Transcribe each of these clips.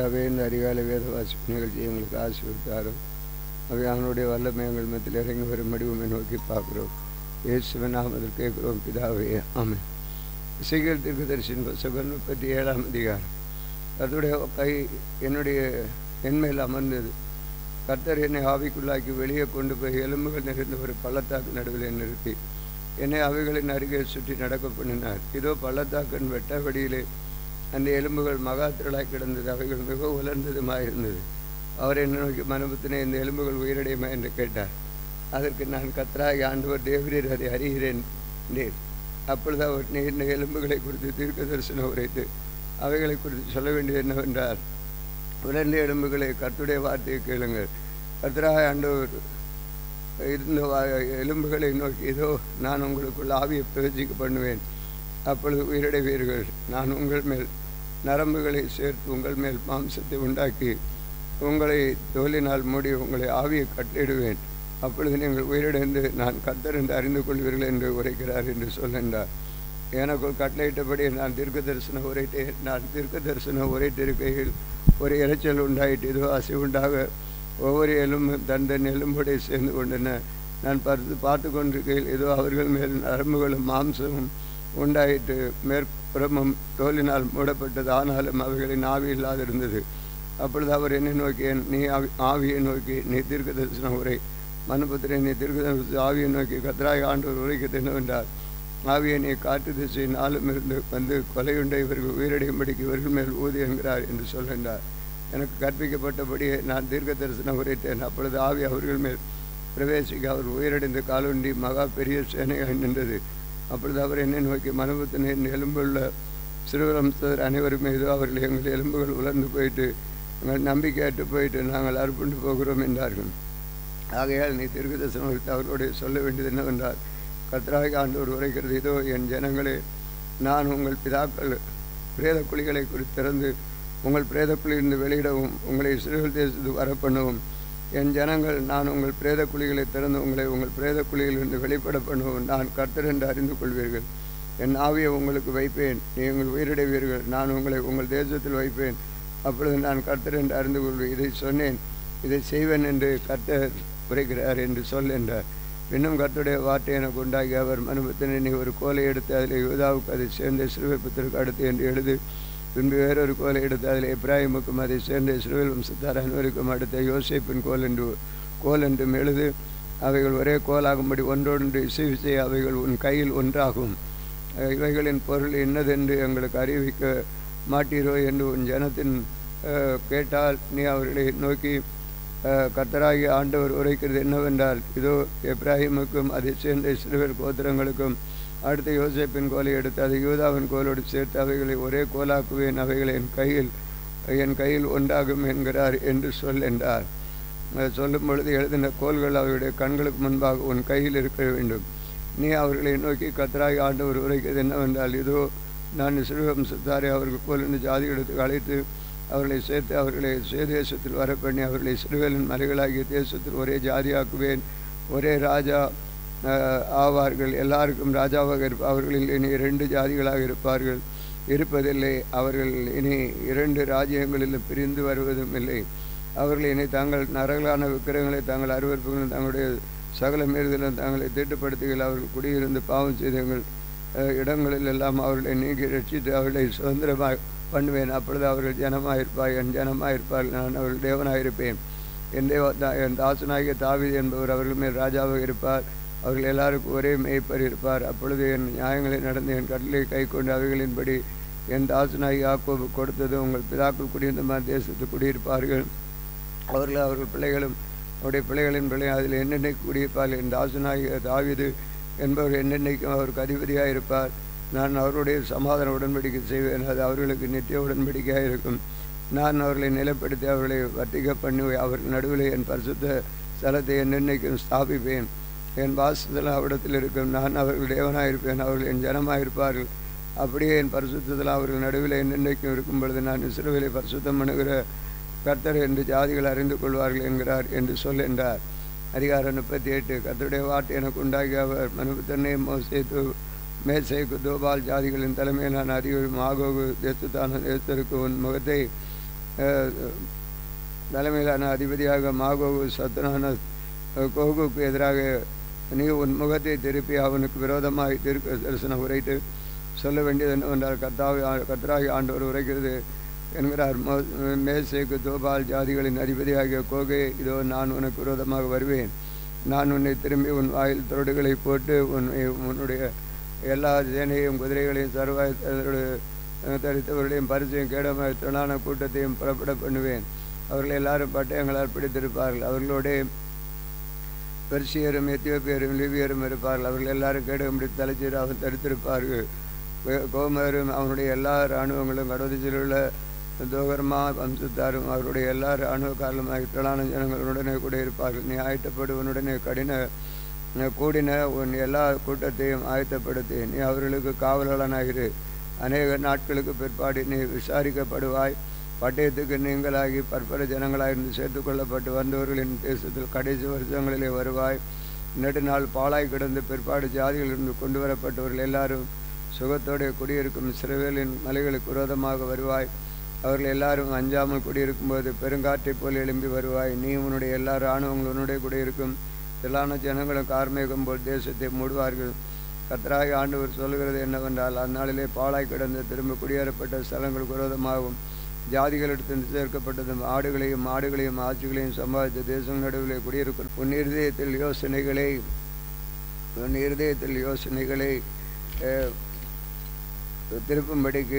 கர்த்தாவே இந்த அதிகாலை வேத வாசிப்பு நிகழ்ச்சி எங்களுக்கு ஆசீர்வதித்தாரும் அவை அவனுடைய வல்லமை எங்கள் மத்தியில் இறங்கி வரும் முடிவுமை நோக்கி பார்க்குறோம் இயேசுவின் நாமத்தில் கேட்குறோம் பிதாவே ஆமென் இசைகள் தீர்க்கதரிசின் புஸ்தகம் முப்பத்தி ஏழாம் அதிகாரம் அதோடைய கை என்னுடைய என்மையில் அமர்ந்தது கர்த்தர் என்னை ஆவிக்குள்ளாக்கி வெளியே கொண்டு போய் எலும்புகள் நிறைந்த ஒரு பள்ளத்தாக்கு நடுவில் நிறுத்தி என்னை அவைகளின் அருகே சுற்றி நடக்க பண்ணினார் இதோ பள்ளத்தாக்கின் வெட்ட வடியிலே அந்த எலும்புகள் மகா திரளாய் கிடந்தது அவைகள் மிக உலர்ந்ததுமாயிருந்தது அவர் என்னை நோக்கி மனுபத்தினே இந்த எலும்புகள் உயிரடையுமா என்று கேட்டார் அதற்கு நான் கத்தராகி ஆண்டவர் தேவரீர் அதை அறிகிறேன் என்றேன் அப்பொழுது அவர் நீ இந்த எலும்புகளை குறித்து தீர்க்க தரிசனம் உரைத்து அவைகளை குறித்து சொல்ல வேண்டியது என்னவென்றால் உலர்ந்த எலும்புகளை கர்த்துடைய வார்த்தையை கேளுங்கள் கர்த்தராக ஆண்டவர் இருந்த வா- எலும்புகளை நோக்கி இதோ நான் உங்களுக்குள் ஆவியை பிரவேசிக்க பண்ணுவேன் அப்பொழுது உயிரிழவீர்கள் நான் உங்கள் மேல் நரம்புகளை சேர்த்து உங்கள் மேல் மாம்சத்தை உண்டாக்கி உங்களை தோலினால் மூடி உங்களை ஆவியை கட்டிடுவேன் அப்பொழுது நீங்கள் உயிரிழந்து நான் கர்த்தர் என்று அறிந்து கொள்வீர்கள் என்று உரைக்கிறார் என்று சொல்கின்றார் எனக்குள் கட்டளையிட்டபடி நான் தீர்க்க தரிசனம் உரைத்தேன் நான் தீர்க்க தரிசனம் உரைத்திருக்கையில் ஒரு இரைச்சல் உண்டாயிட்டு இதோ அசைவுண்டாக ஒவ்வொரு எலும்பும் தன் தன் எலும்போடே சேர்ந்து கொண்டன நான் பார்த்து பார்த்து கொண்டிருக்கையில் ஏதோ அவர்கள் மேல் நரம்புகளும் மாம்சமும் உண்டாயிட்டு மேற்புறமும் தோலினால் மூடப்பட்டது ஆனாலும் அவைகளின் ஆவி இல்லாதிருந்தது அப்பொழுது அவர் என்னை நோக்கி "என் நீ ஆவி ஆவியை நோக்கி நீ தீர்க்க தரிசனம் உரை மனுபுத்திரை நீ தீர்க்க தரிசன ஆவியை நோக்கி கத்ராய் ஆண்டவர் உரைக்க என்னவென்றால் ஆவியை நீ காட்டு திசை நாளும் இருந்து வந்து கொலையுண்ட இவர்கள் உயிரடையும்படிக்கு இவர்கள் மேல் ஊதி என்கிறார் என்று சொல்கின்றார் எனக்கு கற்பிக்கப்பட்டபடியே நான் தீர்க்க தரிசனம் உரைத்தேன் அப்பொழுது ஆவி அவர்கள் மேல் பிரவேசிக்க அவர் உயிரடைந்து காலுண்டி மகா பெரிய சேனையாக நின்றது அப்பொழுது அவர் என்னை நோக்கி மனுபத்தினின் எலும்புள்ள சிறுவம்சர் அனைவரும் மீது அவர்கள் எங்கள் எலும்புகள் உலர்ந்து போயிட்டு எங்கள் நம்பிக்கையற்று போயிட்டு நாங்கள் அர்ப்பணித்து போகிறோம் என்றார்கள் ஆகையால் நீ தீர்க்க தரிசனம் உரைத்து அவர்களுடைய சொல்ல வேண்டியது என்னவென்றால் கத்ராக ஆண்டவர் உரைக்கிறது இதோ என் ஜனங்களே நான் உங்கள் பிதாக்கள் பிரேத குழிகளை குறித்து திறந்து உங்கள் பிரேத குழியிலிருந்து வெளியிடவும் உங்களை சிறுகள் தேசத்து வரப்பண்ணவும் என் ஜனங்கள் நான் உங்கள் பிரேத குழிகளை திறந்து உங்களை உங்கள் பிரேத குழியிலிருந்து வெளிப்பட பண்ணவும் நான் கர்த்தர் என்று அறிந்து கொள்வீர்கள் என் ஆவியை உங்களுக்கு வைப்பேன் நீங்கள் உயிரிடைவீர்கள் நான் உங்களை உங்கள் தேசத்தில் வைப்பேன் அப்பொழுது நான் கர்த்தர் என்று அறிந்து கொள்வேன் இதை சொன்னேன் இதை செய்வேன் என்று கர்த்தர் உரைக்கிறார் என்று சொல் என்றார் இன்னும் கர்த்தருடைய வார்த்தை எனக்கு உண்டாகி அவர் மனுபத்தினை நீ ஒரு கோலை எடுத்து அதில் யூதாவுக்கு அதை சேர்ந்த சிறுவைப்பத்திற்கு அடுத்து என்று எழுது பின்பு வேறொரு கோலை எடுத்து அதில் இப்ராஹிமுக்கும் அதை சேர்ந்த சிறுவில் வம்சத்தார் அனைவருக்கும் அடுத்த யோசேப்பின் கோல் என்று கோல் என்றும் எழுது அவைகள் ஒரே கோலாகும்படி ஒன்றொன்று இசை விசை அவைகள் உன் கையில் ஒன்றாகும் அஹ் இவைகளின் பொருள் இன்னதென்று எங்களுக்கு அறிவிக்க மாட்டீரோ என்று உன் ஜனத்தின் அஹ், கேட்டால் நீ அவர்களை நோக்கி அஹ், கர்த்தராகிய ஆண்டவர் உரைக்கிறது என்னவென்றால் இதோ எப்ராஹிமுக்கும் அதை சேர்ந்த இஸ்ரவேல் கோத்திரங்களுக்கும் அடுத்த யோசேப்பின் கோலை எடுத்து அதை யூதாவின் கோலோடு சேர்த்து அவைகளை ஒரே கோலாக்குவேன் அவைகளை என் கையில் என் கையில் உண்டாகும் என்கிறார் என்று சொல் என்றார் அஹ் சொல்லும் பொழுது எழுதின கோல்கள் அவருடைய கண்களுக்கு முன்பாக உன் கையில் இருக்க வேண்டும் நீ அவர்களை நோக்கி கத்தராகி ஆண்டவர் உரைக்கிறது என்னவென்றால் இதோ நான் சிறுவம்சத்தாரை அவர்கள் போல் இந்த ஜாதிகளுக்கு அழைத்து அவர்களை சேர்த்து அவர்களை சேதேசத்தில் வர பண்ணி அவர்களை சிறுவேலின் மலைகளாகிய தேசத்தில் ஒரே ஜாதியாக்குவேன் ஒரே ராஜா அஹ், ஆவார்கள் எல்லாருக்கும் ராஜாவாக இருப்ப அவர்களில் இனி இரண்டு ஜாதிகளாக இருப்பார்கள் இருப்பதில்லை அவர்கள் இனி இரண்டு ராஜ்யங்களிலும் பிரிந்து வருவதும் இல்லை அவர்கள் இனி தாங்கள் நரகலான விக்கிரகங்களை தாங்கள் அருவறுப்புகளும் தங்களுடைய சகல மீறுதலும் தங்களை தீட்டுப்படுத்துகள் அவர்கள் குடியிருந்து பாவம் செய்தவர்கள் அஹ், இடங்களில் எல்லாம் அவர்களை நீக்கி ரட்சித்து அவர்களை சுதந்திரமாக பண்ணுவேன் அப்பொழுது அவர்கள் ஜனமாயிருப்பார் என் ஜனமாயிருப்பார்கள் நான் அவர்கள் தேவனாயிருப்பேன் என் தேவ தா- என் தாசனாகிய தாவீது என்பவர் அவர்கள் மேல் ராஜாவாக இருப்பார் அவர்கள் எல்லாருக்கும் ஒரே மேய்ப்பர் இருப்பார் அப்பொழுது என் நியாயங்களை நடந்து என் கட்டளை கை கொண்டு அவைகளின்படி என் தாசனாகி யாக்கோபு கொடுத்தது உங்கள் பிதாக்கள் குடியிருந்த தேசத்து குடியிருப்பார்கள் அவர்கள் அவர்கள் பிள்ளைகளும் அவருடைய பிள்ளைகளின் பிள்ளை அதில் என்னென்னைக்கு குடியிருப்பார்கள் என் தாசனாகிய தாவீது என்பவர் என்னென்னைக்கும் அவருக்கு அதிபதியாக இருப்பார் நான் அவருடைய சமாதான உடன்படிக்கை செய்வேன் அது அவர்களுக்கு நித்திய உடன்படிக்கையாக இருக்கும் நான் அவர்களை நிலைப்படுத்தி அவர்களை வர்த்திக்க பண்ணி அவர்கள் நடுவில் என் பரிசுத்த ஸ்தலத்தை என்னென்னைக்கும் ஸ்தாபிப்பேன் என் வாசத்தில் அவ்விடத்தில் இருக்கும் நான் அவர்கள் தேவனாக இருப்பேன் அவர்கள் என் ஜனமாக இருப்பார்கள் அப்படியே என் பரிசுத்தத்தில் அவர்கள் நடுவில் என்னென்னைக்கும் இருக்கும் பொழுது நான் இஸ்ரவேலை பரிசுத்தம் பண்ணுகிற கர்த்தர் என்று ஜாதிகள் அறிந்து கொள்வார்கள் என்கிறார் என்று சொல் என்றார் அதிகாரம் முப்பத்தி எட்டு கர்த்தருடைய வார்த்தை எனக்கு உண்டாகி அவர் மனுபத்தன்னை மோசே மேசைக்கு தோபால் ஜாதிகளின் தலைமையிலான அதிகாரி மாகோகு தேத்துத்தான தேசத்திற்கு உன் முகத்தை அஹ், தலைமையிலான அதிபதியாக மாகோகு சத்துனான கோகுக்கு எதிராக நீ உன் முகத்தை திருப்பி அவனுக்கு விரோதமாக தீர்க்க தரிசனம் உரைத்து சொல்ல வேண்டியது என்னவென்றால் கர்த்தாவை கர்த்தராகி ஆண்டவர் உரைக்கிறது என்கிறார் மோ- மேசேக்கு தோபால் ஜாதிகளின் அதிபதியாகிய கோகே இதோ நான் உனக்கு விரோதமாக வருவேன் நான் உன்னை திரும்பி உன் வாயில் தொடுகளை போட்டு உன் உன்னுடைய எல்லா சேனையும் குதிரைகளையும் சர்வாய் தரித்தவர்களையும் பரிசையும் கேடமாக திரளான கூட்டத்தையும் புறப்பட பண்ணுவேன் அவர்கள் எல்லாரும் பட்டயங்களால் பிடித்திருப்பார்கள் அவர்களோடே பெர்சியரும் எத்தியோப்பியரும் லிபியரும் இருப்பார்கள் அவர்கள் எல்லாரும் கேடகம் பிடித்து தலைச்சீர் அவன் தடுத்திருப்பார்கள் கோ- கோமரும் அவனுடைய எல்லா இராணுவங்களும் கடவுதில் உள்ள தோகர்மா வம்சத்தாரும் அவருடைய எல்லா இராணுவக்காரலுமாக திரளான ஜனங்களுடனே கூட இருப்பார்கள் நீ ஆயத்தப்படுவனுடனே கடின கூடின உன் எல்லா கூட்டத்தையும் ஆயத்தப்படுத்தி நீ அவர்களுக்கு காவலாளனாகிரு அநேக நாட்களுக்கு பிற்பாடு நீ விசாரிக்கப்படுவாய் பட்டயத்துக்கு நீங்களாகி பற்பல ஜனங்களாயிருந்து சேர்த்துக் கொள்ளப்பட்டு வந்தவர்களின் தேசத்தில் கடைசி வருஷங்களிலே வருவாய் நெடுநாள் பாழாய் கிடந்து பிற்பாடு ஜாதிகளிலிருந்து கொண்டு வரப்பட்டவர்கள் எல்லாரும் சுகத்தோடு குடியிருக்கும் சிறுவேலின் மலைகளுக்கு விரோதமாக வருவாய் அவர்கள் எல்லாரும் அஞ்சாமல் குடியிருக்கும்போது பெருங்காற்றைப் போல் எழும்பி வருவாய் நீ உன்னுடைய எல்லா இராணுவங்களும் உன்னுடைய குடியிருக்கும் திரளான ஜனங்களும் கார்மேகம் போல் தேசத்தை மூடுவார்கள் கத்தராகி ஆண்டவர் சொல்லுகிறது என்னவென்றால் அந்நாளிலே பாழாய் கிடந்து திரும்ப குடியேறப்பட்ட ஸ்தலங்களுக்கு விரோதமாகவும் ஜாதிகளிடத்தில் சேர்க்கப்பட்டதும் ஆடுகளையும் மாடுகளையும் ஆட்சிகளையும் சம்பாதித்த தேசம் நடுவிலே குடியிருக்கும் உன் இருதயத்தில் யோசனைகளை உன் இருதயத்தில் யோசனைகளை அஹ், திருப்பும்படிக்கு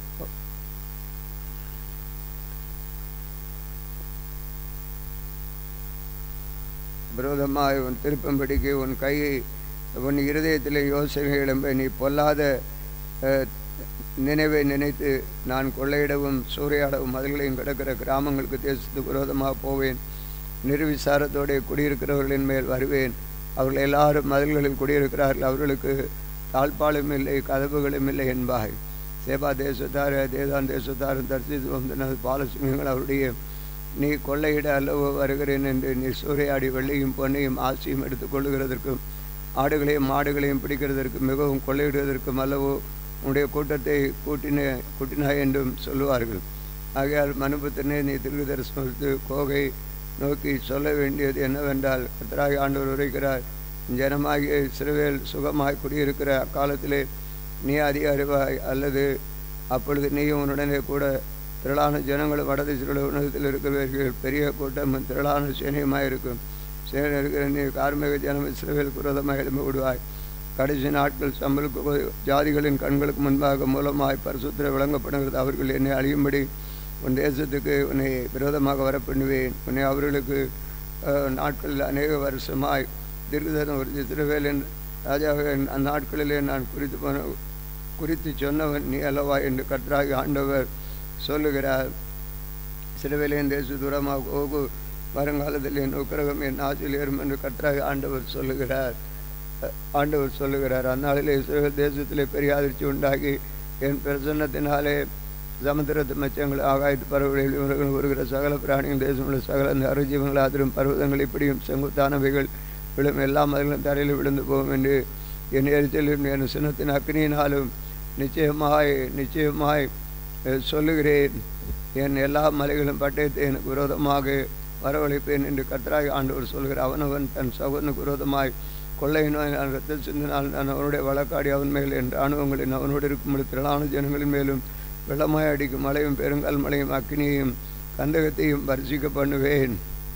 விரோதமாய் உன் திருப்பும்படிக்கு உன் கையை உன் இருதயத்திலே யோசனை எழும்ப நீ பொல்லாத அஹ், நினைவை நினைத்து நான் கொள்ளையிடவும் சூறையாடவும் மதில்களையும் கிடக்கிற கிராமங்களுக்கு தேசத்துக்கு விரோதமாக போவேன் நிர்விசாரத்தோടെ குடியிருக்கிறவர்களின் மேல் வருவேன் அவர்கள் எல்லாரும் மதில்களில் குடியிருக்கிறார்கள் அவர்களுக்கு தாழ்பாலும் இல்லை கதவுகளும் இல்லை என்பாய் சேபா தேசத்தார் தேதான் தேசத்தாரும் தரிசித்து வந்தனது பாலசிங்கங்கள் அவருடைய நீ கொள்ளையிட அல்லவோ வருகிறேன் என்று நீ சூறையாடி வெள்ளையும் பொன்னையும் ஆசையும் எடுத்துக்கொள்ளுகிறதற்கும் ஆடுகளையும் மாடுகளையும் பிடிக்கிறதற்கு மிகவும் கொள்ளையிடுவதற்கும் அல்லவோ உன்னுடைய கூட்டத்தை கூட்டின கூட்டினாய் என்றும் சொல்லுவார்கள் ஆகையால் மனுபுத்திரனே நீ திருக்கு தரிசனத்து கோகை நோக்கி சொல்ல வேண்டியது என்னவென்றால் கத்தராகி ஆண்டவர் உரைக்கிறார் ஜனமாகிய சிறுவேல் சுகமாய் குடியிருக்கிற அக்காலத்திலே நீ அதிக அறிவாய் அல்லது அப்பொழுது நீயும் உன்னுடனே கூட திரளான ஜனங்களும் வடதிசையில் உணவத்தில் இருக்கிறவர்கள் பெரிய கூட்டமும் திரளான சேனையுமாய் இருக்கும் சேனை இருக்கிற நீ கார்மிக ஜனம் இஸ்ரவேல் குரோதமாக எழுந்து விடுவாய் கடைசி நாட்கள் சம்பளுக்கு ஜாதிகளின் கண்களுக்கு முன்பாக மூலமாய் பரிசுத்திர விளங்கப்படுகிறது அவர்கள் என்னை அழியும்படி உன் தேசத்துக்கு உன்னை விரோதமாக வர பண்ணுவேன் உன்னை அவர்களுக்கு அஹ், நாட்களில் அநேக வருஷமாய் தீர்க்கதரிசனம் ஒரு இஸ்ரவேலின் ராஜாவை அந்நாட்களிலே நான் குறித்து போன குறித்து சொன்னவன் நீ அல்லவா என்று கர்த்தராகி ஆண்டவர் சொல்லுகிறார் சிறுவேலையின் தேச தூரமாக போகு வருங்காலத்தில் என் உக்கிரகம் என் ஆட்சியில் ஏறும் என்று கர்த்தராகி ஆண்டவர் சொல்லுகிறார் அஹ், ஆண்டவர் சொல்லுகிறார் அந்நாளிலே இஸ்ரவேல் தேசத்திலே பெரிய அதிர்ச்சி உண்டாகி என் பிரசன்னத்தினாலே சமுத்திரத்து மச்சங்கள் ஆகாயத்து பறவைகளில் இவர்கள் வருகிற சகல பிராணிகள் தேசமுள்ள சகல அந்த அருஜீவங்கள் ஆதரும் பர்வதங்கள் இப்படியும் செங்குத்தானவைகள் விழும் எல்லா மதில்களும் தரையில் விழுந்து போகும் என்று என் எரிச்சலும் என் சின்னத்தின் அக்னியினாலும் நிச்சயமாய் நிச்சயமாய் அஹ், சொல்லுகிறேன் என் எல்லா மலைகளும் பட்டயத்தை எனக்கு விரோதமாக வரவழைப்பேன் என்று கர்த்தராகி ஆண்டவர் சொல்கிறார் அவனவன் தன் சகோதரனுக்கு விரோதமாய் கொள்ளை நோய் நான் ரத்த சிந்தினால் நான் அவனுடைய வழக்காடி அவன் மேல் என் இராணுவங்களின் அவனோடு இருக்கும் திரளான ஜனங்களின் மேலும் வெள்ளமாய் அடிக்கும் மழையும் பெருங்கால் மழையும் அக்னியையும் கந்தகத்தையும் பரிசிக்க பண்ணுவேன்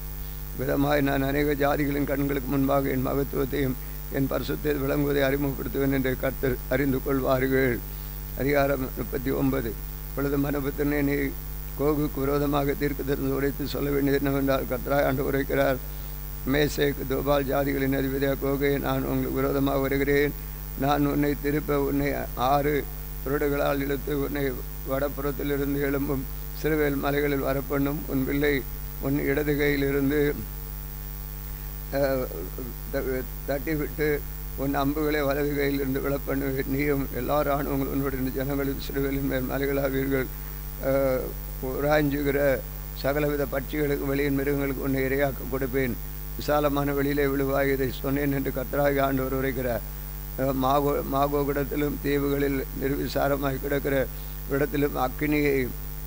விதமாய் நான் அநேக ஜாதிகளின் கண்களுக்கு முன்பாக என் மகத்துவத்தையும் என் பரிசுத்தை விளங்குவதை அறிமுகப்படுத்துவேன் என்று கர்த்தர் அறிந்து கொள்வார்கள் அதிகாரம் முப்பத்தி ஒன்பது இப்பொழுது மனபத்தினே நீ கோகுக்கு விரோதமாக தீர்க்க தெரிந்து உரைத்து சொல்ல வேண்டியது என்னவென்றால் கர்த்தராய் ஆண்டு உரைக்கிறார் மேசேக் தோபால் ஜாதிகளின் அதிபதியாக கோகை நான் உங்களுக்கு விரோதமாக வருகிறேன் நான் உன்னை திருப்ப உன்னை ஆறு புரடுகளால் இழுத்து உன்னை வடப்புறத்திலிருந்து எழும்பும் சிறுவேல் மலைகளில் வரப்பண்ணும் உன் வில்லை உன் இடது கையிலிருந்து அஹ், த- தட்டிவிட்டு உன் அம்புகளை வலது கையிலிருந்து விழப்பண்ணுவேன் நீயும் எல்லா இராணுவங்களும் உன்னுடைய ஜனங்களின் சிறுவேலின் மேல் மலைகளாவீர்கள் அஹ், உராய்ஞ்சுகிற சகலவித பட்சிகளுக்கு வெளியின் மிருகங்களுக்கு உன்னை இரையாக்க கொடுப்பேன் விசாலமான வெளியிலே விழுவாய் இதை சொன்னேன் என்று கர்த்தராகி ஆண்டவர் உரைக்கிறார் அஹ், மாகோ மாகோகிடத்திலும் தீவுகளில் நிர்விசாரமாய் கிடக்கிற இடத்திலும் அக்கினியை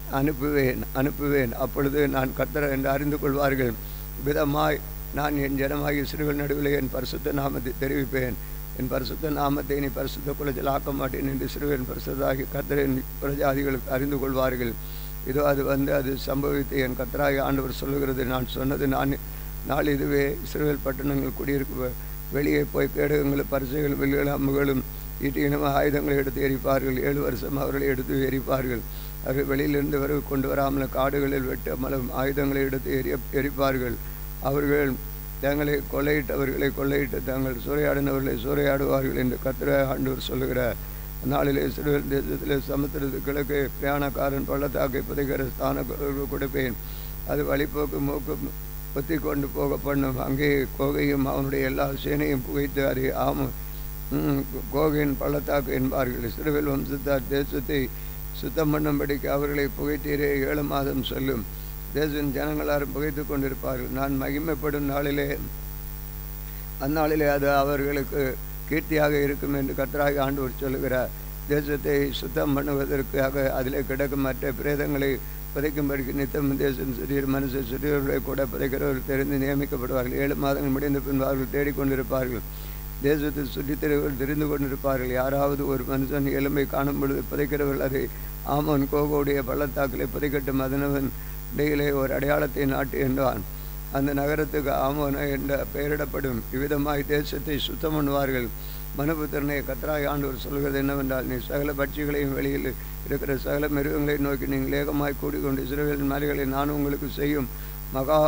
அனுப்புவேன் அனுப்புவேன் அப்பொழுது நான் கர்த்தர் என்று அறிந்து கொள்வார்கள் விதமாய் நான் என் ஜனமாகிய சிறுகள் நடுவில் என் பரிசுத்த நாமத்தை தெரிவிப்பேன் என் பரிசுத்த நாமத்தை நீ பரிசுத்த குலத்தில் ஆக்க மாட்டேன் என்று சிறுவன் பரிசுத்தாகி கர்த்தரின் பிரஜாதிகளுக்கு அறிந்து கொள்வார்கள் இதோ அது வந்து அது சம்பவித்து என் கர்த்தராகி ஆண்டவர் சொல்லுகிறது நான் சொன்னது நான் நாள் இதுவே இஸ்ரேல் பட்டணங்கள் குடியிருக்க வெளியே போய் கேடகங்கள் பரிசைகள் வில்லுகள் அம்புகளும் ஈட்டியினமாக ஆயுதங்களை எடுத்து எரிப்பார்கள் ஏழு வருஷம் அவர்களை எடுத்து எரிப்பார்கள் அவர்கள் வெளியிலிருந்து வர கொண்டு வராமல் காடுகளில் வெட்ட மலம் ஆயுதங்களை எடுத்து எரிய எரிப்பார்கள் அவர்கள் தங்களை கொள்ளையிட்டவர்களை கொள்ளையிட்டு தாங்கள் சூறையாடினவர்களை சூறையாடுவார்கள் என்று கத்திர ஆண்டவர் சொல்லுகிறார் நாளிலே சிறுவர் தேசத்திலே சமுத்திரத்து கிழக்கு பிரயாணக்காரன் பள்ளத்தாக்கை புதைக்கிற ஸ்தான கொடுப்பேன் அது வழிபோக்கு மூக்கு ஒத்தி கொண்டு போக பண்ணும் அங்கே கோகையும் அவனுடைய எல்லா சேனையும் புகைத்து அறி ஆம கோகையின் பள்ளத்தாக்கு என்பார்கள் சிறுவில் வம்சத்தார் தேசத்தை சுத்தம் பண்ணும்படிக்கு அவர்களை புகைத்தீரே ஏழு மாதம் சொல்லும் தேசத்தின் ஜனங்களாரும் புகைத்து கொண்டிருப்பார்கள் நான் மகிமைப்படும் நாளிலே அந்நாளிலே அது அவர்களுக்கு கீர்த்தியாக இருக்கும் என்று கத்தராக ஆண்டவர் சொல்லுகிறார் தேசத்தை சுத்தம் பண்ணுவதற்காக அதிலே கிடக்கும் மற்ற பிரேதங்களை புதைக்கும்படிக்கு நித்தம் தேசம் சிறியர் மனுஷ சிறியர்களை கூட புதைக்கிறவர்கள் தெரிந்து நியமிக்கப்படுவார்கள் ஏழு மாதங்கள் முடிந்த பின் அவர்கள் தேடிக்கொண்டிருப்பார்கள் தேசத்தில் சுற்றித்திரவர்கள் தெரிந்து கொண்டிருப்பார்கள் யாராவது ஒரு மனுஷன் எலும்பை காணும் பொழுது புதைக்கிறவர்கள் அதை ஆமன் கோகோடைய பள்ளத்தாக்கிலே புதைக்கட்டும் அதனவன் இடையிலே ஒரு அடையாளத்தை நாட்டு என்றான் அந்த நகரத்துக்கு ஆமோன என்ற பெயரிடப்படும் இவ்விதமாய் தேசத்தை சுத்தம் பண்ணுவார்கள் மனுபுத்திரனை கத்தராய் ஆண்டவர் சொல்கிறது என்னவென்றால் நீ சகல பட்சிகளையும் வெளியில் இருக்கிற சகல மிருகங்களை நோக்கி நீங்கள் ஏகமாய் கூடிக்கொண்டு இஸ்ரேலின் மலைகளை நான் உங்களுக்கு செய்யும் மகா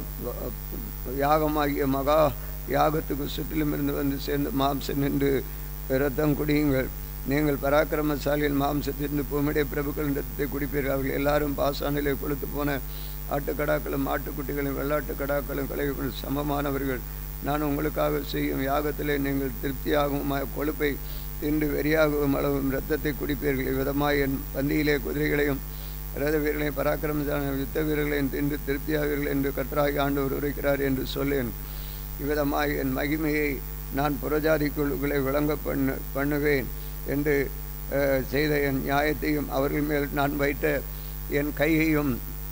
யாகமாகிய மகா யாகத்துக்கு சுற்றிலும் இருந்து வந்து சேர்ந்து மாம்சம் நின்று இரத்தம் குடியுங்கள் நீங்கள் பராக்கிரமசாலியின் மாம்சத்திலிருந்து பூமிடைய பிரபுக்களின் ரத்தத்தை குடிப்பீர்கள் அவர்கள் எல்லாரும் பாசானிலே கொளுத்து போன ஆட்டுக்கடாக்களும் ஆட்டுக்குட்டிகளும் வெள்ளாட்டு கடாக்களும் கலைகளும் சமமானவர்கள் நான் உங்களுக்காக செய்யும் யாகத்திலே நீங்கள் திருப்தியாகவும் கொழுப்பை தின்று வெறியாகவும் அளவும் இரத்தத்தை குடிப்பீர்கள் இவ்விதமாய் என் பந்தியிலே குதிரைகளையும் ரத வீரர்களையும் பராக்கிரமசான யுத்த வீரர்களையும் தின்று திருப்தியாவீர்கள் என்று கத்தராகி ஆண்டவர் உரைக்கிறார் என்று சொல்லேன் இவ்விதமாய் என் மகிமையை நான் புறஜாதிக்குழுக்களை விளங்க பண்ணு பண்ணுவேன் என்று செய்த என் நியாயத்தையும் அவர்கள் மேல் நான் வைத்த என் கையையும்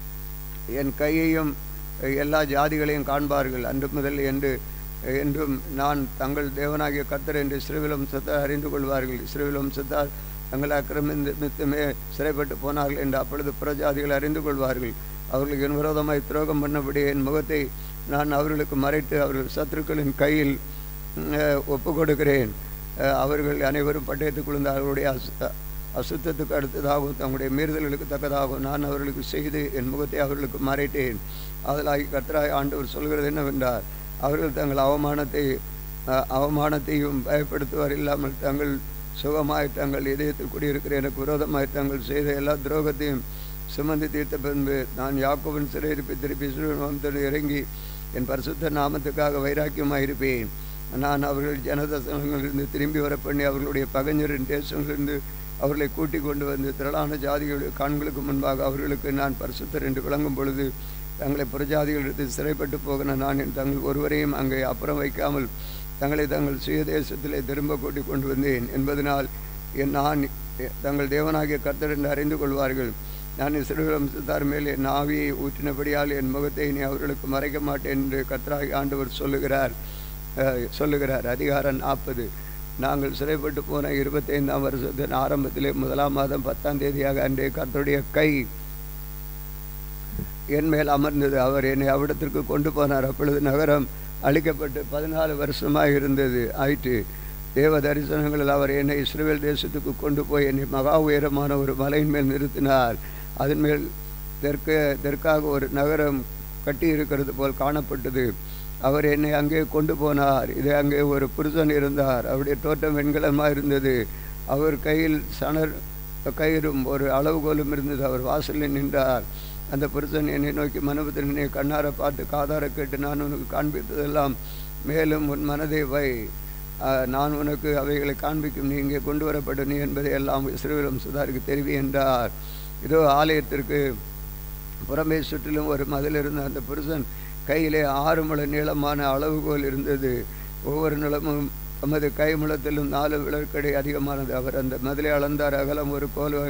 என் கையையும் எல்லா ஜாதிகளையும் காண்பார்கள் அன்று முதல் என்று என்றும் நான் தங்கள் தேவனாகிய கர்த்தர் என்று சிறுவிலம் சத்தார் அறிந்து கொள்வார்கள் சிறுவிலம் சத்தார் தங்கள் அக்கிரமித்தமே சிறைப்பட்டு போனார்கள் என்று அப்பொழுது புறஜாதிகள் அறிந்து கொள்வார்கள் அவர்களுக்கு என் விரோதமாய் துரோகம் பண்ணபடி என் முகத்தை நான் அவர்களுக்கு மறைத்து அவர்கள் சத்துருக்களின் கையில் ஒப்பு கொடுக்கிறேன் அவர்கள் அனைவரும் பட்டயத்துக்கு விழுந்த அவர்களுடைய அசுத்தத்துக்கு அடுத்ததாகவும் தங்களுடைய மீறுதல்களுக்கு தக்கதாகவும் நான் அவர்களுக்கு செய்து என் முகத்தை அவர்களுக்கு மறைத்தேன் அதலாகி கர்த்தராய் ஆண்டவர் சொல்கிறது என்னவென்றார் அவர்கள் தங்கள் அவமானத்தை அவமானத்தையும் பயப்படுத்துவார் இல்லாமல் தங்கள் சுகமாய் தங்கள் இதயத்தில் குடியிருக்கிற எனக்கு விரோதமாய் தங்கள் செய்த எல்லா துரோகத்தையும் சுமந்து தீர்த்த பின்பு நான் யாக்கோவின் சிறையிருப்பை திருப்பி சிறுவன் இறங்கி என் பரிசுத்த நாமத்துக்காக வைராக்கியமாக இருப்பேன் நான் அவர்கள் ஜனதசனங்களிலிருந்து திரும்பி வர பண்ணி அவர்களுடைய பகைஞரின் தேசங்களிலிருந்து அவர்களை கூட்டிக் கொண்டு வந்து திரளான ஜாதிகளுடைய கண்களுக்கு முன்பாக அவர்களுக்கு நான் பரிசுத்தர் என்று விளங்கும் பொழுது தங்களை புறஜாதிகளிடத்து சிறைப்பட்டு போகிற நான் தங்கள் ஒருவரையும் அங்கே அப்புறம் வைக்காமல் தங்களை தங்கள் சுய தேசத்திலே திரும்ப கூட்டிக் கொண்டு வந்தேன் என்பதனால் என் நான் தங்கள் தேவனாகிய கர்த்தர் என்று அறிந்து கொள்வார்கள் நான் சிறுவம்சத்தார் மேல் என் ஆவியை ஊற்றினபடியால் என் முகத்தை நீ அவர்களுக்கு மறைக்க மாட்டேன் என்று கர்த்தராகி ஆண்டவர் சொல்லுகிறார் சொல்லுகிறார் அதிகாரம் நாற்பது நாங்கள் சிறைப்பட்டு போன இருபத்தைந்தாம் வருஷத்தின் ஆரம்பத்திலே முதலாம் மாதம் பத்தாம் தேதியாக அன்றே கர்த்தருடைய கை என் மேல் அமர்ந்தது அவர் என்னை அவ்விடத்திற்கு கொண்டு போனார் அப்பொழுது நகரம் அழிக்கப்பட்டு பதினாலு வருஷமாக இருந்தது ஆயிற்று தேவ தரிசனங்களில் அவர் என்னை இஸ்ரேல் தேசத்துக்கு கொண்டு போய் என்னை மகா உயரமான ஒரு மலையின் மேல் நிறுத்தினார் அதன் மேல் தெற்க தெற்காக ஒரு நகரம் கட்டி இருக்கிறது போல் காணப்பட்டது அவர் என்னை அங்கே கொண்டு போனார் இது அங்கே ஒரு புருஷன் இருந்தார் அவருடைய தோட்டம் வெண்கலமாக இருந்தது அவர் கையில் சணர் கயிறும் ஒரு அளவுகோலும் இருந்தது அவர் வாசலில் நின்றார் அந்த புருஷன் என்னை நோக்கி மனுபத்திரனை கண்ணார பார்த்து காதார கேட்டு நான் உனக்கு காண்பித்ததெல்லாம் மேலும் உன் மனதை வை நான் உனக்கு அவைகளை காண்பிக்கும் நீ இங்கே கொண்டு வரப்பட்ட நீ என்பதை எல்லாம் இஸ்ரேலும் சுதாருக்கு தெரிவி என்றார் இதோ ஆலயத்திற்கு புறமே சுற்றிலும் ஒரு மதில் இருந்த அந்த புருஷன் கையிலே ஆறு முளை நீளமான அளவுகோல் இருந்தது ஒவ்வொரு நிலமும் தமது கைமுளத்திலும் நாலு விளக்கடை அதிகமானது அவர் அந்த மதிலை அளந்தார் அகலம் ஒரு கோல்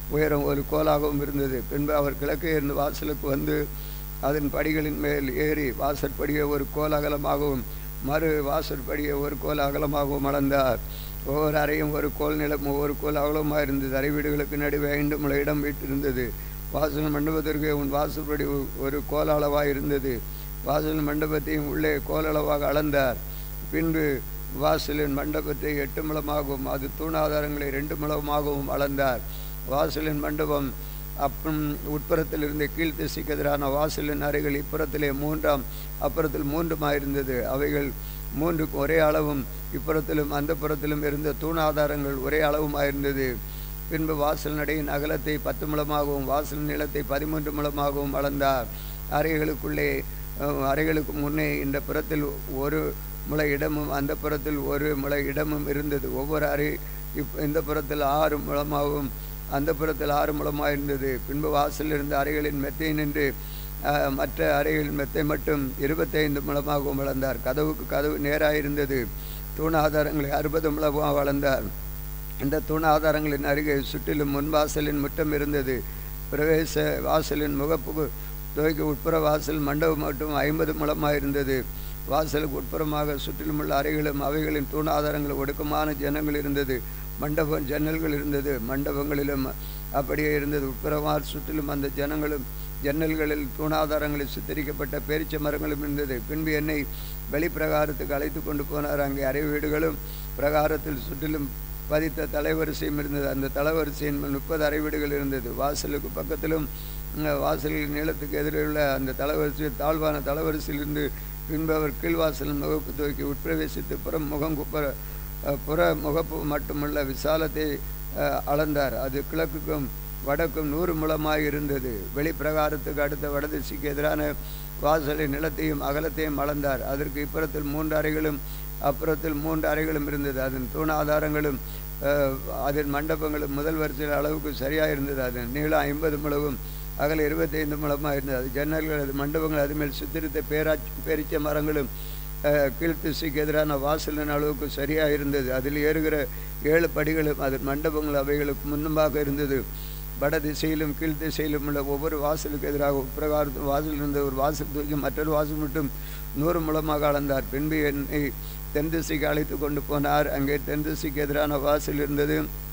உயரம் ஒரு கோலாகவும் இருந்தது பின்பு அவர் கிழக்கே இருந்து வாசலுக்கு வந்து அதன் படிகளின் மேல் ஏறி வாசற்படியை ஒரு கோல் அகலமாகவும் மறு வாசற்படியை ஒரு கோல் அகலமாகவும் அளந்தார் ஒவ்வொரு அறையும் ஒரு கோல் நிலம் ஒவ்வொரு கோல் அகலமாக இருந்தது அறை வீடுகளுக்கு நடுவே ஐந்து முளை இடம் விட்டிருந்தது வாசல் மண்டபத்திற்கு உன் வாசற்படி ஒரு கோல் அளவாக இருந்தது வாசல் மண்டபத்தையும் உள்ளே கோலளவாக அளந்தார் பின்பு வாசலின் மண்டபத்தை எட்டு முழமாகவும் அது தூணாதாரங்களை ரெண்டு முழமாகவும் அளந்தார் வாசலின் மண்டபம் அப்புறம் உட்புறத்தில் இருந்த கீழ்த்திசைக்கு எதிரான வாசலின் அறைகள் இப்புறத்திலே மூன்றாம் அப்புறத்தில் மூன்றுமாயிருந்தது அவைகள் மூன்றுக்கு ஒரே அளவும் இப்புறத்திலும் அந்த புறத்திலும் இருந்த தூணாதாரங்கள் ஒரே அளவுமாயிருந்தது பின்பு வாசல் நடையின் அகலத்தை பத்து முழமாகவும் வாசல் நீளத்தை பதிமூன்று முழமாகவும் அளந்தார் அறைகளுக்குள்ளே அஹ், அறைகளுக்கு முன்னே இந்த புறத்தில் ஒரு முளை இடமும் அந்த புறத்தில் ஒரு முளை இடமும் இருந்தது ஒவ்வொரு அறை இப் இந்த புறத்தில் ஆறு முழமாகவும் அந்த புறத்தில் ஆறு முழமாக இருந்தது பின்பு வாசலில் இருந்த அறைகளின் மெத்தை நின்று அஹ், மற்ற அறைகளின் மெத்தை மட்டும் இருபத்தைந்து முழமாகவும் வளர்ந்தார் கதவுக்கு கதவு நேராக இருந்தது தூணாதாரங்களை அறுபது முழமாக வளர்ந்தார் இந்த தூணாதாரங்களின் அருகே சுற்றிலும் முன் வாசலின் முற்றம் இருந்தது பிரவேச வாசலின் முகப்பு துவைக்கு உட்புற வாசல் மண்டபம் மட்டும் ஐம்பது முழமாக இருந்தது வாசலுக்கு உட்புறமாக சுற்றிலும் உள்ள அறைகளும் அவைகளின் தூணாதாரங்கள் ஒடுக்கமான ஜனங்கள் இருந்தது மண்டபம் ஜன்னல்கள் இருந்தது மண்டபங்களிலும் அப்படியே இருந்தது உட்புறமாக சுற்றிலும் அந்த ஜனங்களும் ஜன்னல்களில் தூணாதாரங்களில் சித்தரிக்கப்பட்ட பேரிச்ச மரங்களும் இருந்தது பின்பு என்னை வெளிப்பிரகாரத்துக்கு அழைத்து கொண்டு போனார் அங்கே அறை வீடுகளும் பிரகாரத்தில் சுற்றிலும் பதித்த தலைவரிசையும் இருந்தது அந்த தலைவரிசையின் மேல் முப்பது அறை வீடுகள் இருந்தது வாசலுக்கு பக்கத்திலும் அஹ், வாசலின் நீளத்துக்கு எதிரே உள்ள அந்த தலைவரிசை தாழ்வான தலைவரிசையிலிருந்து பின்பு அவர் கீழ்வாசலின் முகப்பு துவக்கி உட்பிரவேசித்து புறம் முகம் குப்பர அஹ், புற முகப்பு மட்டுமுள்ள விசாலத்தை அஹ், அளந்தார் அது கிழக்குக்கும் வடக்கும் நூறு முழமாய் இருந்தது வெளிப்பிரகாரத்துக்கு அடுத்த வடதிசைக்கு எதிரான வாசலின் நிலத்தையும் அகலத்தையும் அளந்தார் அதற்கு இப்புறத்தில் மூன்று அறைகளும் அப்புறத்தில் மூன்று அறைகளும் இருந்தது அதன் தூணாதாரங்களும் அஹ், அதன் மண்டபங்களும் முதல் வரிசையில் அளவுக்கு சரியாக இருந்தது அதன் நீளம் ஐம்பது முழவும் அகல இருபத்தைந்து முழமாக இருந்தது அது ஜன்னல்கள் அது மண்டபங்கள் அது மேல் சுத்திரித்த பேராச் பேரிச்ச மரங்களும் அஹ், கீழ்த்திசைக்கு எதிரான வாசலின் அளவுக்கு சரியாக இருந்தது அதில் ஏறுகிற ஏழு படிகளும் அதன் மண்டபங்கள் அவைகளுக்கு முன்னமாக இருந்தது வட திசையிலும் கீழ் திசையிலும் உள்ள ஒவ்வொரு வாசலுக்கு எதிராக உட்பிரகாரத்து வாசல் இருந்த ஒரு வாசல் தூக்கி மற்றொரு வாசல் மட்டும் நூறு மூலமாக அளந்தார் பின்பு என்னை தென் திசைக்கு அழைத்து கொண்டு போனார் அங்கே தென் திசைக்கு எதிரான வாசல் இருந்தது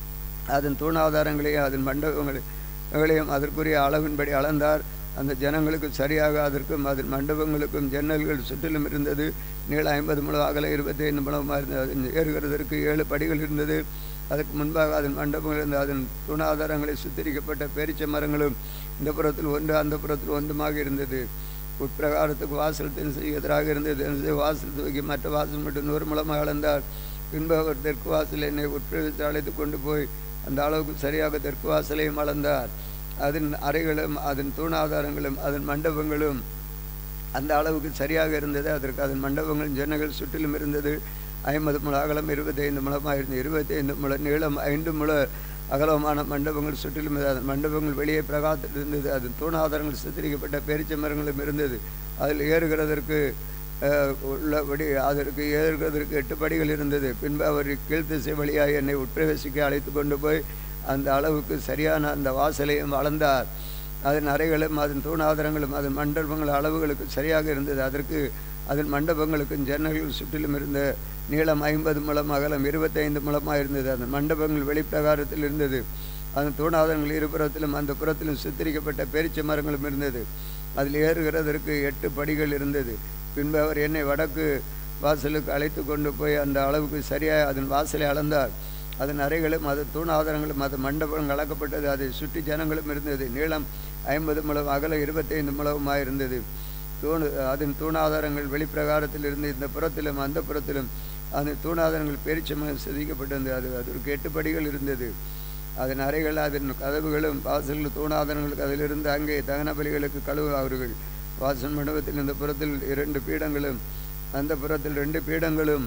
அதன் தூணாதாரங்களையும் அதன் மண்டபங்களையும் அதற்குரிய அளவின்படி அளந்தார் அந்த ஜனங்களுக்கு சரியாக அதற்கும் அதன் மண்டபங்களுக்கும் ஜன்னல்கள் சுற்றிலும் இருந்தது நீள ஐம்பது முழம் அகல இருபத்தைந்து முழமாக இருந்தது அதன் ஏறுகிறதற்கு ஏழு படிகள் இருந்தது அதற்கு முன்பாக அதன் மண்டபங்கள் இருந்த அதன் துணாதாரங்களை சுத்திரிக்கப்பட்ட பேரிச்ச மரங்களும் இந்த புறத்தில் ஒன்று அந்த புறத்தில் ஒன்றுமாக இருந்தது உட்பிரகாரத்துக்கு வாசல் தென்சை எதிராக இருந்தது தென்சை வாசல் துவக்கி மற்ற வாசல் மட்டும் நூறு மூலமாக அளந்தார் பின்பு அவர் தெற்கு வாசல் என்னை உட்பிரவேசத்தை அழைத்து கொண்டு போய் அந்த அளவுக்கு சரியாக தெற்கு வாசலையும் அளந்தார் அதன் அறைகளும் அதன் தூணாதாரங்களும் அதன் மண்டபங்களும் அந்த அளவுக்கு சரியாக இருந்தது அதற்கு அதன் மண்டபங்கள் ஜன்னங்கள் சுற்றிலும் இருந்தது ஐம்பது முழ அகலம் இருபத்தைந்து முழமாக இருந்தது இருபத்தைந்து முழ நீளம் ஐந்து முழ அகலமான மண்டபங்கள் சுற்றிலும் இருந்தது அதன் மண்டபங்கள் வெளியே பிரகாத்தில் இருந்தது அதன் தூணாதாரங்கள் சித்தரிக்கப்பட்ட பேரிச்ச மரங்களும் இருந்தது அதில் ஏறுகிறதற்கு அஹ், உள்ளபடி அதற்கு ஏறுகிறதற்கு எட்டு படிகள் இருந்தது பின்பு அவர் கீழ்த்திசை வழியாக என்னை உட்பிரவேசிக்க அழைத்து கொண்டு போய் அந்த அளவுக்கு சரியான அந்த வாசலையும் அளந்தார் அதன் அறைகளும் அதன் தூணாதாரங்களும் அதன் மண்டபங்கள் அளவுகளுக்கு சரியாக இருந்தது அதற்கு அதன் மண்டபங்களுக்கும் ஜன்னல்கள் சுற்றிலும் இருந்த நீளம் ஐம்பது முழம் அகலம் இருபத்தைந்து முழமாக இருந்தது அந்த மண்டபங்கள் வெளிப்பிரகாரத்தில் இருந்தது அதன் தூணாதாரங்கள் இருபுறத்திலும் அந்த புறத்திலும் சித்தரிக்கப்பட்ட பேரிச்ச மரங்களும் இருந்தது அதில் ஏறுகிறதற்கு எட்டு படிகள் இருந்தது பின்பு அவர் என்னை வடக்கு வாசலுக்கு அழைத்து கொண்டு போய் அந்த அளவுக்கு சரியாக அதன் வாசலை அளந்தார் அதன் அறைகளும் அது தூணாதாரங்களும் அது மண்டபம் கலக்கப்பட்டது அதை சுற்றி ஜனங்களும் இருந்தது நீளம் ஐம்பது முழம் அகல இருபத்தைந்து முழமாக இருந்தது தூணு அதன் தூணாதாரங்கள் வெளிப்பிரகாரத்தில் இருந்து இந்த புறத்திலும் அந்த புறத்திலும் அந்த தூணாதாரங்கள் பேரிச்சமாக செதுக்கப்பட்டிருந்தது அது அதற்கு எட்டு படிகள் இருந்தது அதன் அறைகள் அதன் கதவுகளும் வாசல்கள் தூணாதாரங்களுக்கு அதிலிருந்து அங்கே தகன பலிகளுக்கு கழுவுவார்கள் வாசல் மண்டபத்தில் இந்த புறத்தில் இரண்டு பீடங்களும் அந்த புறத்தில் ரெண்டு பீடங்களும்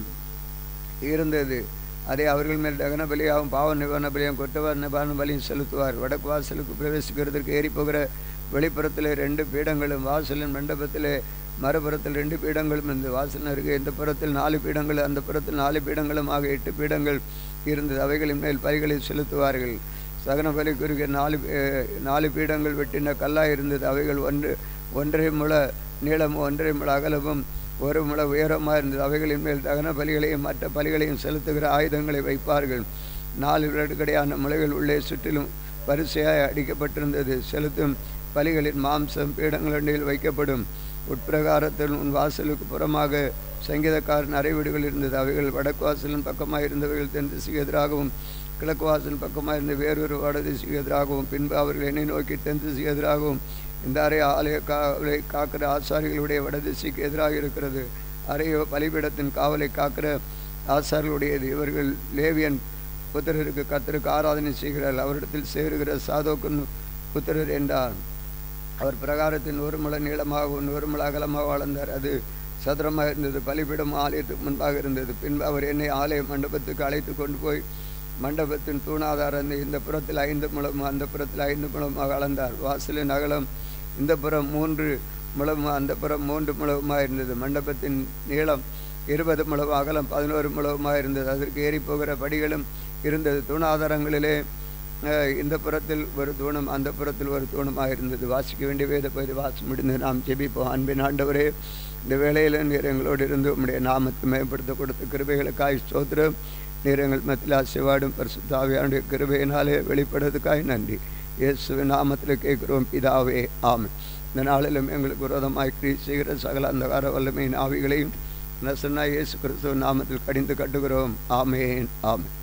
இருந்தது அதை அவர்கள் மேல் தகன பலியாகவும் பாவ நிவாரண பலியாகவும் கொட்டவார் நிவாரண பலியும் செலுத்துவார் வடக்கு வாசலுக்கு பிரவேசிக்கிறதற்கு ஏறி போகிற வெளிப்புறத்தில் ரெண்டு பீடங்களும் வாசலின் மண்டபத்திலே மறுபுறத்தில் ரெண்டு பீடங்களும் இருந்தது வாசல் அருகே இந்த புறத்தில் நாலு பீடங்கள் அந்த புறத்தில் நாலு பீடங்களும் ஆக எட்டு பீடங்கள் இருந்தது அவைகளின் மேல் பலிகளை செலுத்துவார்கள் சகன பலி குறுகிய நாலு பே- நாலு பீடங்கள் வெட்டின கல்லாக இருந்தது அவைகள் ஒன்று ஒன்றரை முழ நீளமும் ஒன்றரை முழ அகலமும் ஒரு முழ உயரமாக இருந்தது அவைகளின் மேல் தகன பலிகளையும் மற்ற பலிகளையும் செலுத்துகிற ஆயுதங்களை வைப்பார்கள் நாலு விரடுக்கடையான முளைகள் உள்ளே சுற்றிலும் வரிசையாய் அடிக்கப்பட்டிருந்தது செலுத்தும் பலிகளின் மாம்சம் பீடங்களண்டில் வைக்கப்படும் உட்பிரகாரத்தில் உன் வாசலுக்கு புறமாக சங்கீதக்காரன் அறைவீடுகள் இருந்தது அவைகள் வடக்கு வாசலின் பக்கமாக இருந்தவைகள் தென் திசைக்கு எதிராகவும் கிழக்கு வாசல் பக்கமாக இருந்த வேறொரு வடதிசைக்கு எதிராகவும் பின்பு அவர்கள் என்னை நோக்கி தென் திசைக்கு எதிராகவும் இந்த அறை ஆலய காவலை காக்கிற ஆசாரிகளுடைய வடதிசைக்கு எதிராக இருக்கிறது அறையோ பலிபீடத்தின் காவலை காக்கிற ஆசாரிகளுடையது இவர்கள் லேவியன் புத்திரருக்கு கத்தருக்கு ஆராதனை செய்கிறார்கள் அவரிடத்தில் சேருகிற சாதோக்குன் புத்திரர் என்றார் அவர் பிரகாரத்தின் ஒரு முழ நீளமாகவும் ஒரு முழ அகலமாக வளர்ந்தார் அது சதுரமாக இருந்தது பலிபீடம் ஆலயத்துக்கு முன்பாக இருந்தது பின்பு அவர் என்னை ஆலய மண்டபத்துக்கு அழைத்து கொண்டு போய் மண்டபத்தின் தூணாதாரம் இந்த புறத்தில் ஐந்து முழமும் அந்த புறத்தில் ஐந்து முழமாக அளந்தார் வாசலின் அகலம் இந்த புறம் மூன்று முழமும் அந்த புறம் மூன்று முழவுமாக இருந்தது மண்டபத்தின் நீளம் இருபது முழம் அகலம் பதினோரு முழவுமாக இருந்தது அதற்கு ஏறி போகிற படிகளும் இருந்தது தூணாதாரங்களிலே அஹ், இந்த புறத்தில் ஒரு தூணம் அந்த புறத்தில் ஒரு தூணமாக இருந்தது வாசிக்க வேண்டிய வேத பகுதி வாசி முடிந்து நாம் ஜெபிப்போம் அன்பின் ஆண்டவரே இந்த வேளையில் நீர் எங்களோடு இருந்து உம்முடைய நாமத்தை மேம்படுத்த கொடுத்த கிருபைகளுக்காய் ஸ்தோத்திரம் நீர் எங்கள் மத்தியில் ஆசைவாடும் பரிசுத்தாவியானுடைய கிருபையினாலே வெளிப்படுறதுக்காய் நன்றி இயேசுவின் நாமத்தில் கேட்கிறோம் பிதாவே ஆமென் இந்த நாளிலும் எங்களுக்கு விரோதமாய் கிரியை செய்கிற சகல அந்தகார வல்லமையின் ஆவிகளையும் நசனா இயேசு கிறிஸ்துவ நாமத்தில் கடிந்து கட்டுகிறோம் ஆமேன் ஆமென்